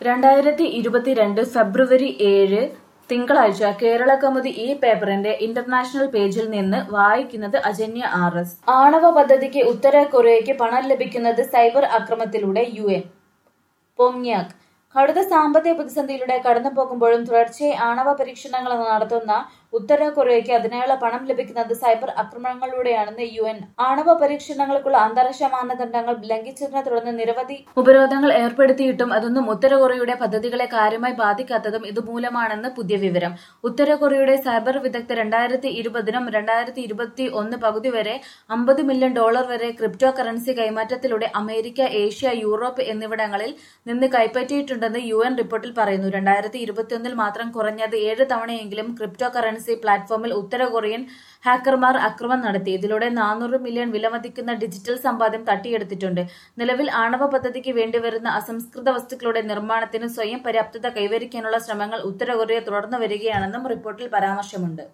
രണ്ടായിരത്തി ഇരുപത്തിരണ്ട് ഫെബ്രുവരി ഏഴ് തിങ്കളാഴ്ച കേരള കൗമുദി ഈ പേപ്പറിന്റെ ഇന്റർനാഷണൽ പേജിൽ നിന്ന് വായിക്കുന്നത് അജന്യ ആർ എസ് ആണവ പദ്ധതിക്ക് ഉത്തര കൊറിയയ്ക്ക് പണം ലഭിക്കുന്നത് സൈബർ ആക്രമണത്തിലൂടെ യു എൻ പോങ്യാക് കടുത്ത സാമ്പത്തിക പ്രതിസന്ധിയിലൂടെ കടന്നു പോകുമ്പോഴും തുടർച്ചയായി ആണവ പരീക്ഷണങ്ങൾ നടത്തുന്ന ഉത്തര കൊറിയയ്ക്ക് അതിനായുള്ള പണം ലഭിക്കുന്നത് സൈബർ ആക്രമണങ്ങളിലൂടെയാണെന്ന് യു എൻ ആണവ പരീക്ഷണങ്ങൾക്കുള്ള അന്താരാഷ്ട്ര മാനദണ്ഡങ്ങൾ ലംഘിച്ചതിനെ തുടർന്ന് നിരവധി ഉപരോധങ്ങൾ ഏർപ്പെടുത്തിയിട്ടും അതൊന്നും ഉത്തര കൊറിയയുടെ പദ്ധതികളെ കാര്യമായി ബാധിക്കാത്തതും ഇതുമൂലമാണെന്ന് പുതിയ വിവരം ഉത്തര കൊറിയയുടെ സൈബർ വിദഗ്ധർ രണ്ടായിരത്തി ഇരുപതിനും രണ്ടായിരത്തി ഇരുപത്തി ഒന്ന് പകുതി വരെ അമ്പത് മില്യൺ ഡോളർ വരെ ക്രിപ്റ്റോ കറൻസി കൈമാറ്റത്തിലൂടെ അമേരിക്ക ഏഷ്യ യൂറോപ്പ് എന്നിവിടങ്ങളിൽ നിന്ന് കൈപ്പറ്റിയിട്ടുണ്ടെന്ന് യു എൻ റിപ്പോർട്ടിൽ പറയുന്നു രണ്ടായിരത്തി ഇരുപത്തിയൊന്നിൽ മാത്രം കുറഞ്ഞത് ഏഴ് തവണയെങ്കിലും ക്രിപ്റ്റോ കറൻസി പ്ലാറ്റ്ഫോമിൽ ഉത്തര കൊറിയൻ ഹാക്കർമാർ ആക്രമണം നടത്തി ഇതിലൂടെ നാനൂറ് മില്യൺ വിലമതിക്കുന്ന ഡിജിറ്റൽ സമ്പാദ്യം തട്ടിയെടുത്തിട്ടുണ്ട് നിലവിൽ ആണവ പദ്ധതിക്ക് വേണ്ടിവരുന്ന അസംസ്കൃത വസ്തുക്കളുടെ നിർമ്മാണത്തിന് സ്വയം പര്യാപ്തത കൈവരിക്കാനുള്ള ശ്രമങ്ങൾ ഉത്തര കൊറിയ തുടർന്നു വരികയാണെന്നും റിപ്പോർട്ടിൽ പരാമർശമുണ്ട്